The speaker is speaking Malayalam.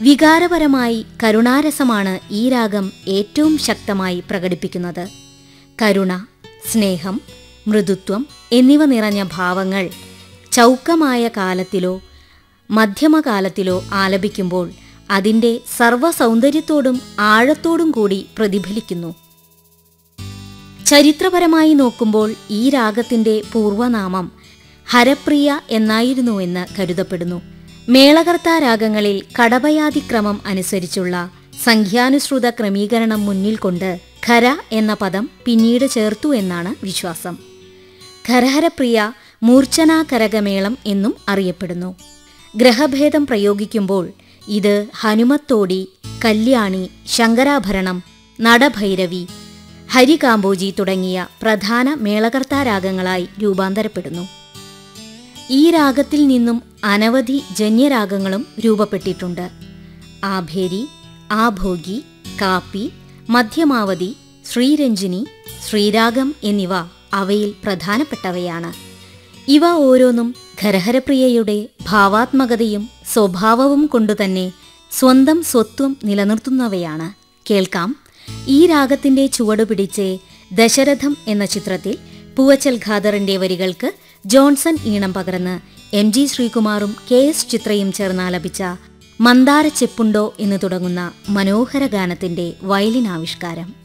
വികാരപരമായി കരുണാരസമാണ് ഈ രാഗം ഏറ്റവും ശക്തമായി പ്രകടിപ്പിക്കുന്നത് കരുണ സ്നേഹം മൃദുത്വം എന്നിവ നിറഞ്ഞ ഭാവങ്ങൾ ചൗക്കമായ കാലത്തിലോ മധ്യമകാലത്തിലോ ആലപിക്കുമ്പോൾ അതിൻ്റെ സർവ്വസൗന്ദര്യത്തോടും ആഴത്തോടും കൂടി പ്രതിഫലിക്കുന്നു ചരിത്രപരമായി നോക്കുമ്പോൾ ഈ രാഗത്തിന്റെ പൂർവനാമം ഹരപ്രിയ എന്നായിരുന്നുവെന്ന് കരുതപ്പെടുന്നു മേളകർത്താ രാഗങ്ങളിൽ കടപയാതിക്രമം അനുസരിച്ചുള്ള സംഖ്യാനുസൃത ക്രമീകരണം മുന്നിൽ കൊണ്ട് ഖര എന്ന പദം പിന്നീട് ചേർത്തു എന്നാണ് വിശ്വാസം ഖരഹരപ്രിയ മൂർച്ഛനാ കരകമേളം എന്നും അറിയപ്പെടുന്നു ഗ്രഹഭേദം പ്രയോഗിക്കുമ്പോൾ ഇത് ഹനുമത്തോടി കല്യാണി ശങ്കരാഭരണം നടഭൈരവി ഹരികാമ്പോജി തുടങ്ങിയ പ്രധാന മേളകർത്താ രാഗങ്ങളായി രൂപാന്തരപ്പെടുന്നു ഈ രാഗത്തിൽ നിന്നും അനവധി ജന്യരാഗങ്ങളും രൂപപ്പെട്ടിട്ടുണ്ട് ആഭേരി ആഭോഗി കാപ്പി മധ്യമാവതി ശ്രീരഞ്ജിനി ശ്രീരാഗം എന്നിവ അവയിൽ പ്രധാനപ്പെട്ടവയാണ് ഇവ ഓരോന്നും ഖരഹരപ്രിയയുടെ ഭാവാത്മകതയും സ്വഭാവവും കൊണ്ടുതന്നെ സ്വന്തം സ്വത്വം നിലനിർത്തുന്നവയാണ് കേൾക്കാം ഈ രാഗത്തിന്റെ ചുവട് പിടിച്ച് ദശരഥം എന്ന ചിത്രത്തിൽ പൂവച്ചൽ ഖാദറിന്റെ വരികൾക്ക് ജോൺസൺ ഈണം പകർന്ന് എം ജി ശ്രീകുമാറും കെ എസ് ചിത്രയും ചേർന്നാലപിച്ച മന്ദാര ചെപ്പുണ്ടോ എന്ന് തുടങ്ങുന്ന മനോഹര ഗാനത്തിന്റെ വയലിൻ ആവിഷ്കാരം